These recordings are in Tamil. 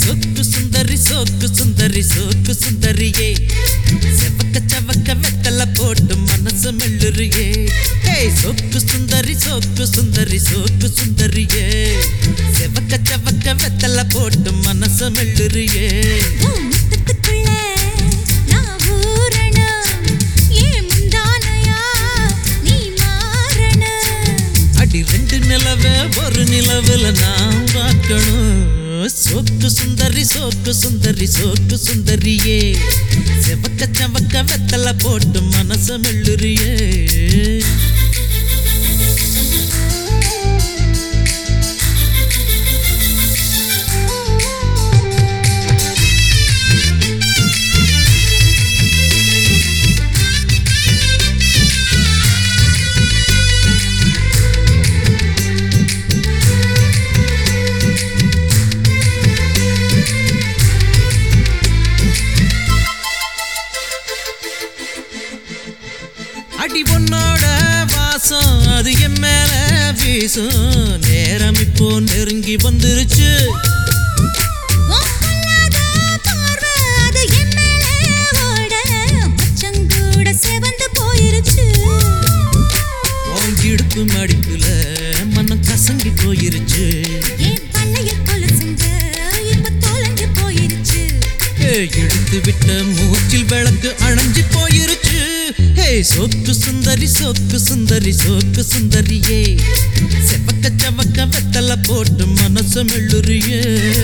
சொக்கு சுந்தரி சோக்கு சுந்தரி சோக்கு சுந்தரியே செவக்க செவக்க வெத்தல போட்டு மனசு மெல்லுறியே ஏய் சொக்கு சுந்தரி சோக்கு சுந்தரி சோக்கு சுந்தரியே செவக்க செவக்க வெத்தல போட்டு மனசு மெல்லுறியே உன் முத்தத்துக்குள்ள நான் ஊறணும். ஏன் முந்தானையா நீ மாறணும். அடி ரெண்டு நிலவ ஒரு நிலவுல நான் பார்க்கணும் சோக்கு சுந்தரி சோக்கு சுந்தரி சோக்கு சுந்தரியே செவக்க செவக்க வெத்தல போட்டு மனச மெல்லுறியே அடி பொண்ணோட வாசம் அது என் மேல வீசும் நேரம் இப்போ நெருங்கி வந்துருச்சு உன் பொல்லாத பார்வை அது என் மேலே ஓட. மச்சங்கூட செவந்து போயிருச்சு உன் இடுப்பு மடிப்புல மனம் கசங்கி போயிருச்சு என் பல்லையில் கொலுசுங்க இப்ப தொலைஞ்சு போயிருச்சு ஏய், இழுத்து விட்ட மூச்சில் விளக்கு அணைஞ்சு போயிருச்சு ஹே சொக்கு சுந்தரி சொக்கு சுந்தரி சொக்கு சுந்தரியே செவக்க செவக்க வெத்தல போட்டு மனச மெல்லுறியே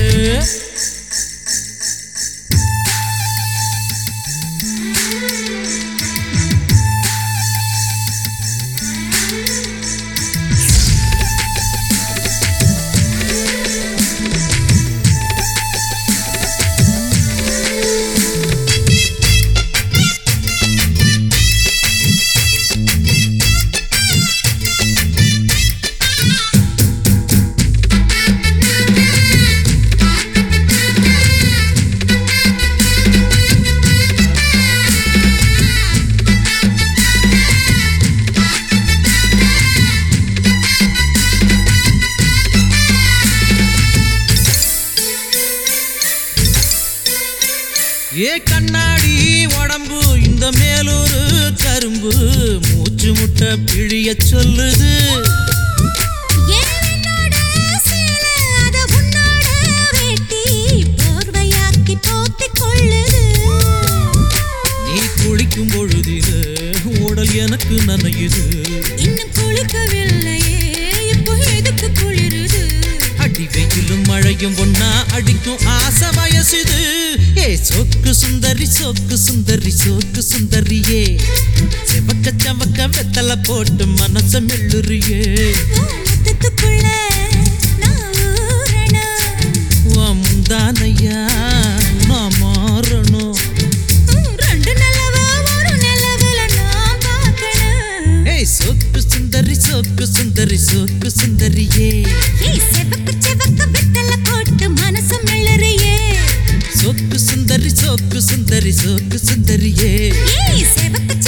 ஏ கண்ணாடி உடம்பு இந்த மேலூரு கரும்பு மூச்சு முட்டை பிழிய சொல்லுது ஏன் என்னோட சேலை அத உன்னோட வேட்டி போர்வையாக்கி போத்திக் கொள்ளுது நீ குளிக்கும் பொழுதில உடல் எனக்கு நனையுது இன்னும் குளிக்கவில்லையே இப்போ எதுக்கு குளிருது அடி வெயிலும் மழையும் ஒன்னா அடிக்கும் ஆசை வயசுது ஏ சொக்கு சுந்தரி சொக்கு சுந்தரி சொக்கு சுந்தரியே செவக்க செவக்க வெத்தல போட்டு மனச மெல்லுறியே உன் முத்தத்துக்குள்ள நான் ஊறணும். உன் முந்தானையா நான் மாறணும் உம், ரெண்டு நிலவ ஒரு நிலவுல நான் பார்க்கணும். ஏய் சொக்கு சுந்தரி சொக்கு சுந்தரி சொக்கு சுந்தரியே ஏய், செவக்கு செவக்கு வெத்தல போட்டு மனசு மெல்லறியே. சொக்கு சுந்தரி சொக்கு சுந்தரி சொக்கு சுந்தரியே ஏய், செவக்கு